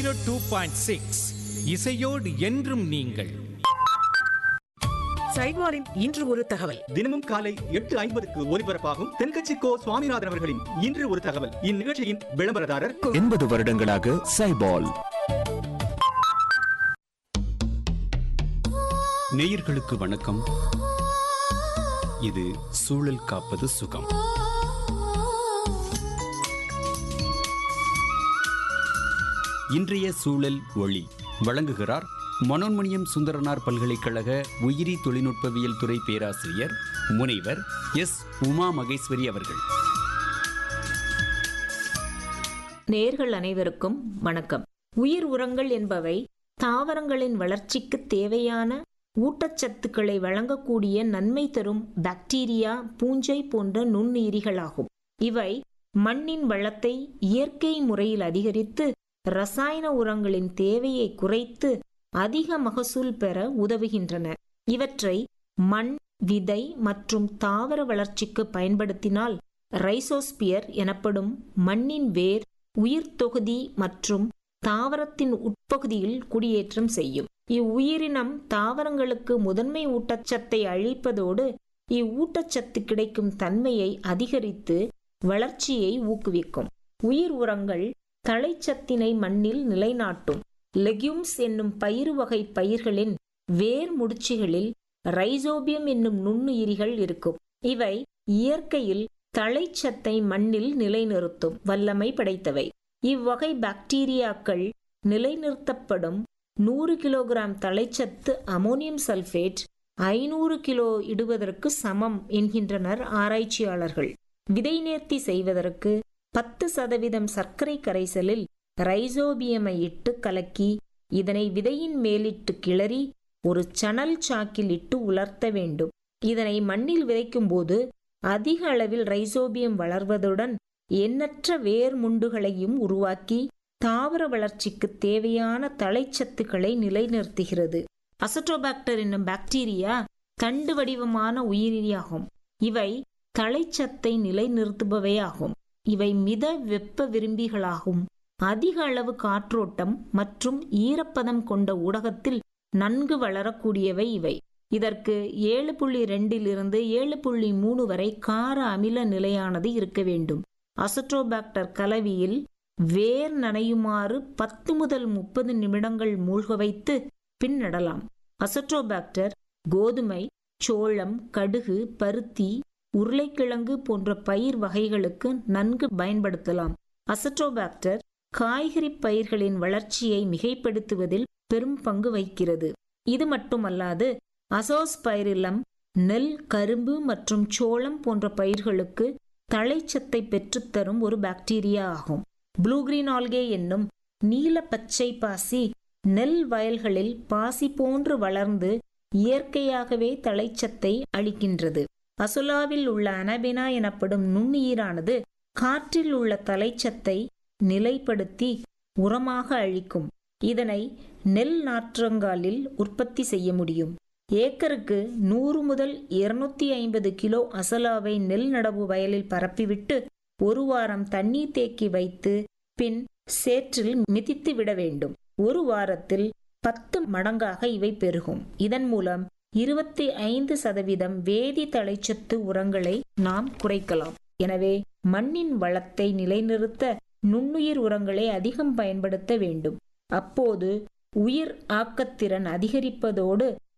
two point six இசையோடு என்றும் நீங்கள் சைவாரின் இன்று ஒரு தகவல் தினமும் காலை எட்டு ஐம்பதுக்கு ஒலிபரப்பாகும் தென்கட்சி கோ சுவாமிநாதன் அவர்களின் இன்று ஒரு தகவல் இந்நிகழ்ச்சியின் விளம்பரதாரர் எண்பது வருடங்களாக சைபால் நேயர்களுக்கு வணக்கம் இது சூழல் காப்பது சுகம் இன்றைய சூழல் ஒளி வழங்குகிறார் மனோன்மணியம் சுந்தரனார் பல்கலைக்கழக உயிரி தொழில்நுட்பவியல் துறை பேராசிரியர் முனைவர் எஸ் உமா மகேஸ்வரி அவர்கள் நேர்கள் அனைவருக்கும் வணக்கம் உயிர் உரங்கள் என்பவை தாவரங்களின் வளர்ச்சிக்கு தேவையான ஊட்டச்சத்துக்களை வழங்கக்கூடிய நன்மை தரும் பாக்டீரியா பூஞ்சை போன்ற நுண்ணுயிரிகளாகும் இவை மண்ணின் வளத்தை இயற்கை முறையில் அதிகரித்து ரசாயன உரங்களின் தேவையை குறைத்து அதிக மகசூல் பெற உதவுகின்றன இவற்றை மண் விதை மற்றும் தாவர வளர்ச்சிக்கு பயன்படுத்தினால் ரைசோஸ்பியர் எனப்படும் மண்ணின் வேர் உயிர் தொகுதி மற்றும் தாவரத்தின் உட்பகுதியில் குடியேற்றம் செய்யும் இவ்வுயிரினம் தாவரங்களுக்கு முதன்மை ஊட்டச்சத்தை அளிப்பதோடு இவ்வூட்டச்சத்து கிடைக்கும் தன்மையை அதிகரித்து வளர்ச்சியை ஊக்குவிக்கும் உயிர் உரங்கள் தழைச்சத்தினை மண்ணில் நிலைநாட்டும் லெக்யூம்ஸ் என்னும் பயிறு வகை பயிர்களின் வேர் முடிச்சுகளில் ரைசோபியம் என்னும் நுண்ணுயிரிகள் இருக்கும் இவை இயற்கையில் தழைச்சத்தை மண்ணில் நிலைநிறுத்தும் வல்லமை படைத்தவை இவ்வகை பாக்டீரியாக்கள் நிலைநிறுத்தப்படும் நூறு கிலோகிராம் தழைச்சத்து அமோனியம் சல்பேட் ஐநூறு கிலோ இடுவதற்கு சமம் என்கின்றனர் ஆராய்ச்சியாளர்கள் விதை நேர்த்தி செய்வதற்கு பத்து சதவீதம் சர்க்கரை கரைசலில் ரைசோபியமை இட்டு கலக்கி இதனை விதையின் மேலிட்டு கிளறி ஒரு சணல் சாக்கில் இட்டு உலர்த்த வேண்டும் இதனை மண்ணில் விதைக்கும் போது அதிக அளவில் ரைசோபியம் வளர்வதுடன் எண்ணற்ற வேர் முண்டுகளையும் உருவாக்கி தாவர வளர்ச்சிக்கு தேவையான தழைச்சத்துக்களை நிலைநிறுத்துகிறது அசட்டோபாக்டர் என்னும் பாக்டீரியா தண்டு வடிவமான உயிரியாகும் இவை தழைச்சத்தை நிலைநிறுத்துபவையாகும் இவை மித வெப்ப விரும்பிகளாகும் அதிக அளவு காற்றோட்டம் மற்றும் ஈரப்பதம் கொண்ட ஊடகத்தில் நன்கு வளரக்கூடியவை இவை இதற்கு ஏழு புள்ளி ரெண்டிலிருந்து ஏழு புள்ளி மூணு வரை கார அமில நிலையானது இருக்க வேண்டும் அசட்ரோபாக்டர் கலவியில் வேர் நனையுமாறு பத்து முதல் முப்பது நிமிடங்கள் மூழ்க வைத்து பின் நடலாம் அசட்ரோபாக்டர் கோதுமை சோளம் கடுகு பருத்தி உருளைக்கிழங்கு போன்ற பயிர் வகைகளுக்கு நன்கு பயன்படுத்தலாம் அசட்ரோபாக்டர் காய்கறி பயிர்களின் வளர்ச்சியை மிகைப்படுத்துவதில் பெரும் பங்கு வகிக்கிறது இது மட்டுமல்லாது அசோஸ்பைரிலம் நெல் கரும்பு மற்றும் சோளம் போன்ற பயிர்களுக்கு தழைச்சத்தை பெற்றுத்தரும் ஒரு பாக்டீரியா ஆகும் ப்ளூ கிரீன் ஆல்கே என்னும் நீல பச்சை பாசி நெல் வயல்களில் பாசி போன்று வளர்ந்து இயற்கையாகவே தழைச்சத்தை அளிக்கின்றது அசுலாவில் உள்ள அனபெனா எனப்படும் நுண்ணுயிரானது காற்றில் உள்ள தலைச்சத்தை நிலைப்படுத்தி உரமாக அளிக்கும் இதனை நெல் நாற்றங்காலில் உற்பத்தி செய்ய முடியும் ஏக்கருக்கு நூறு முதல் இருநூத்தி ஐம்பது கிலோ அசலாவை நெல் நடவு வயலில் பரப்பிவிட்டு ஒரு வாரம் தண்ணீர் தேக்கி வைத்து பின் சேற்றில் மிதித்து விட வேண்டும் ஒரு வாரத்தில் பத்து மடங்காக இவை பெருகும் இதன் மூலம் இருபத்தி ஐந்து சதவீதம் வேதி தழைச்சத்து உரங்களை நாம் குறைக்கலாம் எனவே மண்ணின் வளத்தை நிலைநிறுத்த நுண்ணுயிர் உரங்களை அதிகம் பயன்படுத்த வேண்டும் அப்போது உயிர் ஆக்கத்திறன் அதிகரிப்பதோடு